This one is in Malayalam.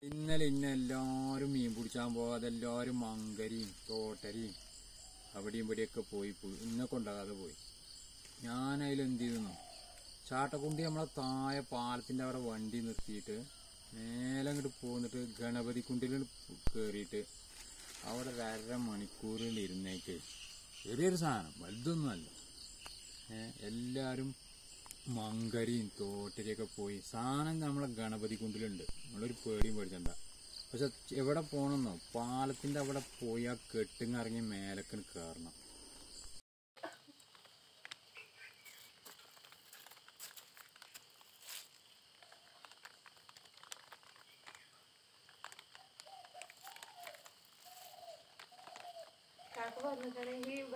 ഇന്നലെ ഇന്ന എല്ലാരും മീൻ പിടിച്ചാൻ പോകാതെ എല്ലാരും മങ്കരിയും തോട്ടരിയും അവിടെയും ഇവിടെയൊക്കെ പോയി പോയി ഇന്നെ കൊണ്ടാകാതെ പോയി ഞാൻ അതിൽ എന്ത് ചെയ്തെന്നോ ചാട്ടക്കുണ്ടി നമ്മളെ താഴെ പാലത്തിന്റെ അവിടെ വണ്ടി നിർത്തിയിട്ട് മേലെ അങ്ങോട്ട് പോന്നിട്ട് ഗണപതി കുണ്ടിൽ കയറിയിട്ട് അവിടെ ഒരു അര മണിക്കൂറിൽ ഇരുന്നേക്ക് ചെറിയൊരു സാധനം വലുതൊന്നുമല്ല ഏ, എല്ലാരും മങ്കരിയും തോട്ടരിയൊക്കെ പോയി സാധനം നമ്മളെ ഗണപതി കുണ്ടിലുണ്ട് നമ്മളൊരു പേടിയും പേടിച്ചണ്ട പക്ഷെ എവിടെ പോണെന്നോ പാലത്തിന്റെ അവിടെ പോയി ആ കെട്ടിങ്ങിറങ്ങി മേലക്കിന് കയറണം കാക്ക പറഞ്ഞിട്ടാണെങ്കിൽ